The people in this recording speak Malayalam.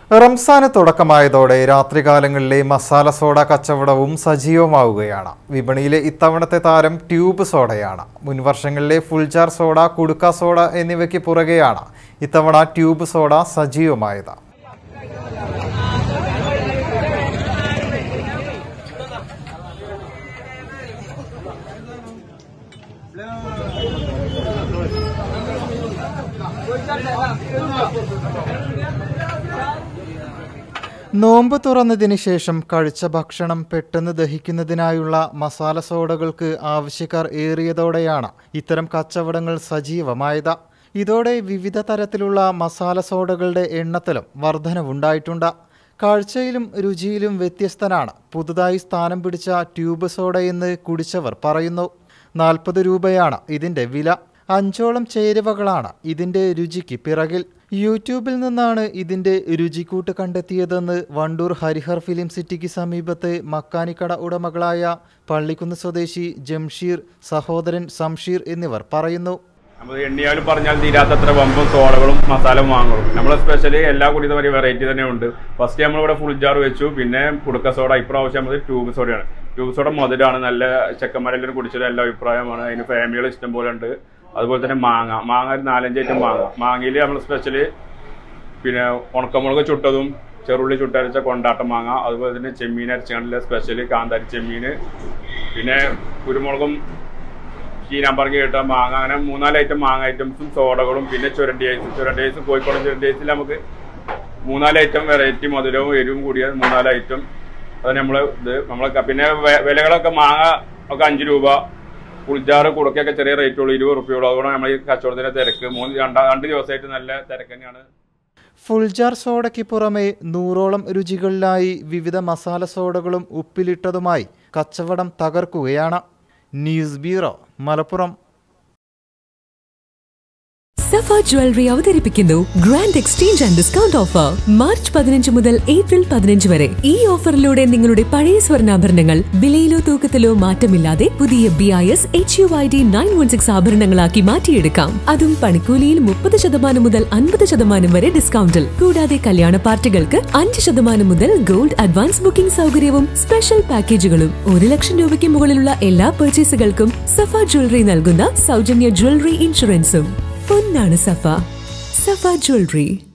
റംസാന് തുടക്കമായതോടെ രാത്രികാലങ്ങളിലെ മസാല സോഡ കച്ചവടവും സജീവമാവുകയാണ് വിപണിയിലെ ഇത്തവണത്തെ താരം ട്യൂബ് സോഡയാണ് മുൻവർഷങ്ങളിലെ ഫുൾജാർ സോഡ കുടുക്ക സോഡ എന്നിവയ്ക്ക് പുറകെയാണ് ഇത്തവണ ട്യൂബ് സോഡ സജീവമായത് നോമ്പ് തുറന്നതിന് ശേഷം കഴിച്ച ഭക്ഷണം പെട്ടെന്ന് ദഹിക്കുന്നതിനായുള്ള മസാല സോഡകൾക്ക് ആവശ്യക്കാർ ഏറിയതോടെയാണ് ഇത്തരം കച്ചവടങ്ങൾ സജീവമായത് ഇതോടെ വിവിധ തരത്തിലുള്ള മസാല സോഡകളുടെ എണ്ണത്തിലും വർധനവുണ്ടായിട്ടുണ്ട് കാഴ്ചയിലും രുചിയിലും വ്യത്യസ്തനാണ് പുതുതായി സ്ഥാനം പിടിച്ച ട്യൂബ് സോഡയെന്ന് കുടിച്ചവർ പറയുന്നു നാൽപ്പത് രൂപയാണ് ഇതിൻ്റെ വില അഞ്ചോളം ചേരുവകളാണ് ഇതിൻ്റെ രുചിക്ക് പിറകിൽ യൂട്യൂബിൽ നിന്നാണ് ഇതിൻ്റെ രുചിക്കൂട്ട് കണ്ടെത്തിയതെന്ന് വണ്ടൂർ ഹരിഹർ ഫിലിം സിറ്റിക്ക് സമീപത്തെ മക്കാനിക്കട ഉടമകളായ പള്ളിക്കുന്ന് സ്വദേശി ജംഷീർ സഹോദരൻ സംഷീർ എന്നിവർ പറയുന്നു നമ്മൾ എണ്ണിയാലും പറഞ്ഞാൽ തീരാത്തത്ര വമ്പും സോഡകളും മസാല വാങ്ങും നമ്മൾ സ്പെഷ്യലി എല്ലാ കൂടി ഒരു വെറൈറ്റി തന്നെ ഉണ്ട് ഫസ്റ്റ് നമ്മളിവിടെ ഫുൾ ജാർ വെച്ചു പിന്നെ കുടുക്ക സോഡ ഇപ്രാവശ്യം നമ്മൾ ട്യൂബ് സോഡയാണ് ട്യൂബ് സോഡ മധുരമാണ് നല്ല ചെക്കന്മാരെല്ലാം കുടിച്ചത് എല്ലാ അഭിപ്രായമാണ് അതിന് ഫാമിലികൾ ഇഷ്ടം പോലെ ഉണ്ട് അതുപോലെ തന്നെ മാങ്ങ മാങ്ങ ഒരു നാലഞ്ച് ഐറ്റം മാങ്ങ മാങ്ങയിൽ നമ്മൾ സ്പെഷ്യലി പിന്നെ ഉണക്കമുളക് ചുട്ടതും ചെറുള്ളി ചുട്ടരച്ച കൊണ്ടാട്ടം മാങ്ങ അതുപോലെ തന്നെ ചെമ്മീൻ അരച്ചാണ്ടിലെ സ്പെഷ്യൽ കാന്താരി ചെമ്മീൻ പിന്നെ കുരുമുളകും ചീനാമ്പറങ്ങി കിട്ട മാങ്ങ അങ്ങനെ മൂന്നാല് ഐറ്റം മാങ്ങ ഐറ്റംസും സോഡകളും പിന്നെ ചുരണ്ടി ഐസ് ചുരണ്ടി ഐസ് കോഴിക്കോട് ചുരണ്ടി ഐസിൽ നമുക്ക് മൂന്നാല് ഐറ്റം വെറൈറ്റി മധുരവും എരിവും കൂടിയ മൂന്നാല് ഐറ്റം അത് നമ്മൾ ഇത് നമ്മളെ പിന്നെ വെ- വിലകളൊക്കെ മാങ്ങ ഒക്കെ അഞ്ച് രൂപ പുളിജാറ് കുടക്കൊക്കെ ചെറിയ റേറ്റുള്ളൂ ഇരുപത് റുപ്യുള്ളൂ അതുകൊണ്ട് നമ്മൾ ഈ കച്ചവടത്തിന്റെ തിരക്ക് മൂന്ന് രണ്ടാ രണ്ട് ദിവസമായിട്ട് നല്ല തിരക്ക് തന്നെയാണ് ഫുൾജാർ സോഡയ്ക്ക് പുറമെ നൂറോളം രുചികളിലായി വിവിധ മസാല സോഡകളും ഉപ്പിലിട്ടതുമായി കച്ചവടം തകർക്കുകയാണ് news bureau Malappuram Safa jewellery അവതരിപ്പിക്കുന്നു grand exchange and discount offer March പതിനഞ്ച് മുതൽ ഏപ്രിൽ പതിനഞ്ച് വരെ ഈ ഓഫറിലൂടെ നിങ്ങളുടെ പഴയ സ്വർണ്ണാഭരണങ്ങൾ വിലയിലോ തൂക്കത്തിലോ മാറ്റമില്ലാതെ പുതിയ B I S H U I D nine one six ആഭരണങ്ങളാക്കി മാറ്റിയെടുക്കാം അതും പണിക്കൂലിയിൽ മുപ്പത് ശതമാനം മുതൽ അൻപത് ശതമാനം വരെ ഡിസ്കൗണ്ടിൽ കൂടാതെ കല്യാണ പാർട്ടികൾക്ക് അഞ്ച് ശതമാനം മുതൽ ഗോൾഡ് അഡ്വാൻസ് ബുക്കിംഗ് സൗകര്യവും സ്പെഷ്യൽ പാക്കേജുകളും ഒരു ലക്ഷം രൂപയ്ക്ക് മുകളിലുള്ള എല്ലാ പർച്ചേസുകൾക്കും സഫ ജ്വല്ലറി നൽകുന്ന സൗജന്യ ജ്വല്ലറി ഇൻഷുറൻസും പൊന്നാണ് സഫ സഫ ജ്വല്ലറി